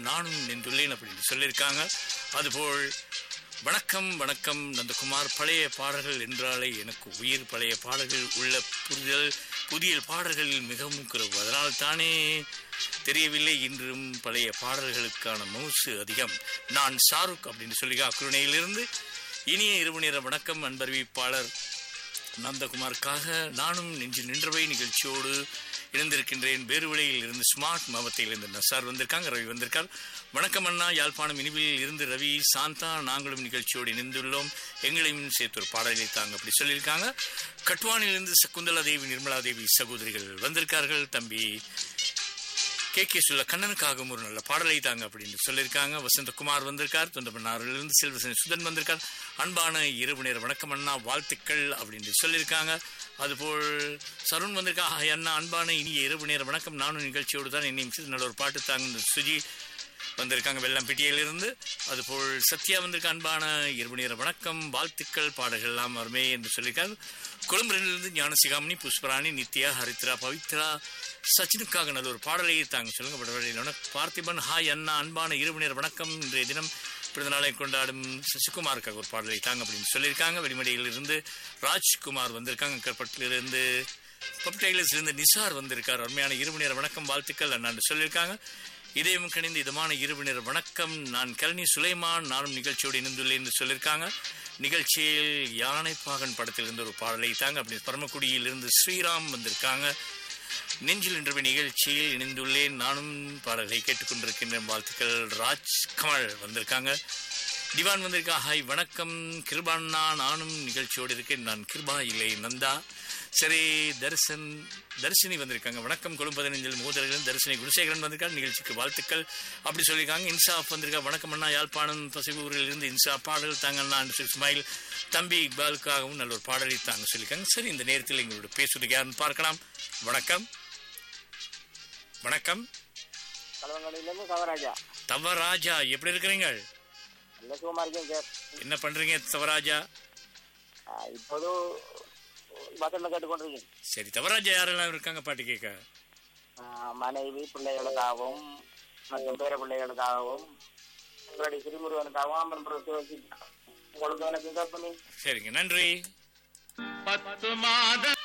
நானும் நின்றுள்ளேன் அப்படின்னு சொல்லியிருக்காங்க அதுபோல் வணக்கம் வணக்கம் நந்தகுமார் பழைய பாடல்கள் என்றாலே எனக்கு உயிர் பழைய பாடல்கள் உள்ள புரிதல் புதிய பாடல்களில் மிகவும் குறைவு அதனால் தானே தெரியவில்லை இன்றும் பழைய பாடல்களுக்கான மவுசு அதிகம் நான் ஷாருக் அப்படின்னு சொல்லி அக்குருணையிலிருந்து இனிய இரவு நேர வணக்கம் அன்பறிவிப்பாளர் நந்தகுமாருக்காக நானும் நெஞ்சில் நின்றவை நிகழ்ச்சியோடு இணைந்திருக்கின்றேன் வேறுவிலையில் இருந்து ஸ்மார்ட் மாவட்டத்தில் இருந்து நசார் வந்திருக்காங்க ரவி வந்திருக்கார் வணக்கம் அண்ணா யாழ்ப்பாணம் இனிவில் இருந்து ரவி சாந்தா நாங்களும் நிகழ்ச்சியோடு இணைந்துள்ளோம் எங்களையும் சேர்த்து ஒரு பாடலை தாங்க அப்படி சொல்லியிருக்காங்க கட்வானிலிருந்து சகுந்தலா தேவி நிர்மலா தேவி சகோதரிகள் வந்திருக்கார்கள் தம்பி கே கே சொல்ல கண்ணனுக்காகவும் ஒரு நல்ல பாடலை தாங்க அப்படின்னு சொல்லியிருக்காங்க வசந்தகுமார் வந்திருக்கார் தொண்டமன்னாரிலிருந்து செல்வசன் சுதன் வந்திருக்கார் அன்பான இரவு நேர வணக்கம் அண்ணா வாழ்த்துக்கள் அப்படின்னு சொல்லியிருக்காங்க அதுபோல் சருண் வந்திருக்கா "ஹாய் அண்ணா அன்பான இனிய இரவு நேர வணக்கம் நானும் நிகழ்ச்சியோடு தான் என்னையும் சேர்த்து நல்ல ஒரு பாட்டு தாங்க சுஜி வந்திருக்காங்க வெள்ளம்பிட்டியிலிருந்து அதுபோல் சத்யா வந்திருக்க அன்பான இரவு நேர வணக்கம் வாழ்த்துக்கள் பாடல்கள் எல்லாம் வருமே என்று சொல்லியிருக்காங்க கொழும்புரிலிருந்து ஞானசிகாமணி புஷ்பராணி நித்யா ஹரித்ரா பவித்ரா சச்சினுக்காக நல்ல ஒரு பாடலை தாங்க சொல்லுங்க படவழியிலான பார்த்திபன் ஹாய் அண்ணா அன்பான இரவு நேர வணக்கம் இன்றைய தினம் பிறந்த நாளை கொண்டாடும் சசிகுமாருக்காக ஒரு பாடலை தாங்க அப்படின்னு சொல்லியிருக்காங்க வெடிமடையிலிருந்து ராஜ்குமார் வந்திருக்காங்க கற்பட்டிலிருந்து பப்டைலர்ஸ்லேருந்து நிசார் வந்திருக்கார் அருமையான இரவு நேர வணக்கம் வாழ்த்துக்கள் அண்ணாண்டு சொல்லியிருக்காங்க இதயம் கணிந்த இதமான இரவு நேர வணக்கம் நான் கல்னி சுலைமான் நானும் நிகழ்ச்சியோடு இணைந்துள்ளேன் என்று சொல்லியிருக்காங்க நிகழ்ச்சியில் யானைப்பாகன் படத்திலிருந்து ஒரு பாடலை தாங்க அப்படி பரமக்குடியிலிருந்து ஸ்ரீராம் வந்திருக்காங்க நெஞ்சில் இன்று நிகழ்ச்சியில் இணைந்துள்ளேன் நானும் பாடல்களை கேட்டுக்கொண்டிருக்கின்ற வாழ்த்துக்கள் ராஜ் கமல் வந்திருக்காங்க திவான் வந்திருக்கா ஹாய் வணக்கம் கிருபாண்ணா நானும் நிகழ்ச்சியோடு இருக்கேன் நான் கிருபா இல்லை நந்தா சரி தரிசன் தர்ஷினி வந்திருக்காங்க வணக்கம் கொழும்பு பதினஞ்சில் மோதல்கள் தரிசனி குணசேகரன் வந்திருக்காங்க நிகழ்ச்சிக்கு வாழ்த்துக்கள் அப்படி சொல்லியிருக்காங்க இன்சாப் வந்திருக்கா வணக்கம் அண்ணா யாழ்ப்பாணம் பசிபூரில் இருந்து இன்சா பாடல் தாங்க அண்ணா இஸ்மாயில் தம்பி இக்பாலுக்காகவும் நல்ல ஒரு பாடலை தாங்க சொல்லியிருக்காங்க சரி இந்த நேரத்தில் எங்களோட பேசுவது யாருன்னு பார்க்கலாம் வணக்கம் வணக்கம் கலவங்கடையிலேருந்து கவராஜா தவராஜா எப்படி இருக்கிறீங்க நல்ல சுகமா இருக்கேன் சார் என்ன பண்றீங்க தவராஜா ஆ, இப்போது வசந்த கேட்டுக்கொண்டிருக்கேன் சரி தவராஜா யாரெல்லாம் இருக்காங்க பாட்டு கேட்க ஆ, மனைவி பிள்ளைகளுக்காகவும் மற்றும் பேர பிள்ளைகளுக்காகவும் உங்களுடைய சிறுமுருகனுக்காகவும் அம்மன் பிரசவ உங்களுக்கு எனக்கு பண்ணி சரிங்க நன்றி பத்து மாத